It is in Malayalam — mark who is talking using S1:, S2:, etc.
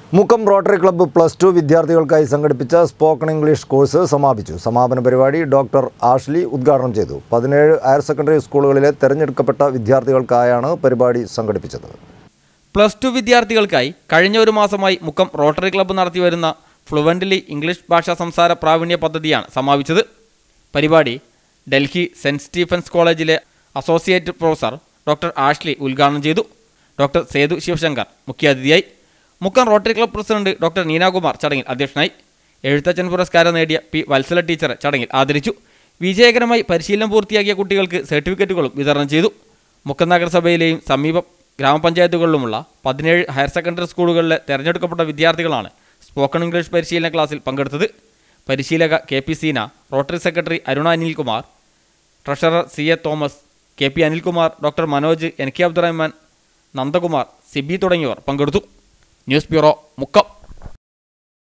S1: Mukkam rotary club plus two വിദ്യാർത്ഥികൾക്കായി സംഘടിപ്പിച്ച സ്പോക്കൺ ഇംഗ്ലീഷ് കോഴ്സ് സമാപിച്ചു സമാപന പരിപാടി ഡോക്ടർ ആഷ്ലി ഉദ്ഘാടനം ചെയ്തു പതിനേഴ് ഹയർ സെക്കൻഡറി സ്കൂളുകളിലെ തെരഞ്ഞെടുക്കപ്പെട്ട വിദ്യാർത്ഥികൾക്കായാണ് പരിപാടി സംഘടിപ്പിച്ചത്
S2: പ്ലസ് ടു വിദ്യാർത്ഥികൾക്കായി കഴിഞ്ഞ ഒരു മാസമായി മുക്കം റോട്ടറി ക്ലബ്ബ് നടത്തിവരുന്ന ഫ്ലുവൻ്റ്ലി ഇംഗ്ലീഷ് ഭാഷാ സംസാര പ്രാവീണ്യ പദ്ധതിയാണ് സമാപിച്ചത് പരിപാടി ഡൽഹി സെൻറ്റ് സ്റ്റീഫൻസ് കോളേജിലെ അസോസിയേറ്റ് പ്രൊഫസർ ഡോക്ടർ ആഷ്ലി ഉദ്ഘാടനം ചെയ്തു ഡോക്ടർ സേതു ശിവശങ്കർ മുഖ്യാതിഥിയായി Mukkam rotary club president doctor Neenakumar ചടങ്ങിൽ അധ്യക്ഷനായി എഴുത്തച്ഛൻ പുരസ്കാരം നേടിയ പി വത്സല ടീച്ചറെ ചടങ്ങിൽ ആദരിച്ചു വിജയകരമായി പരിശീലനം പൂർത്തിയാക്കിയ കുട്ടികൾക്ക് സർട്ടിഫിക്കറ്റുകളും വിതരണം ചെയ്തു മുക്കം നഗരസഭയിലെയും സമീപ ഗ്രാമപഞ്ചായത്തുകളിലുമുള്ള പതിനേഴ് ഹയർ സെക്കൻഡറി സ്കൂളുകളിലെ തെരഞ്ഞെടുക്കപ്പെട്ട വിദ്യാർത്ഥികളാണ് സ്പോക്കൺ ഇംഗ്ലീഷ് പരിശീലന ക്ലാസ്സിൽ പങ്കെടുത്തത് പരിശീലക K P Seena rotary secretary Aruna Anilkumar treasurer C A Thomas K P Anilkumar doctor Manoj N K Abdurahman Nandakumar Sibi തുടങ്ങിയവർ പങ്കെടുത്തു ന്യൂസ് ബ്യൂറോ മുക്കം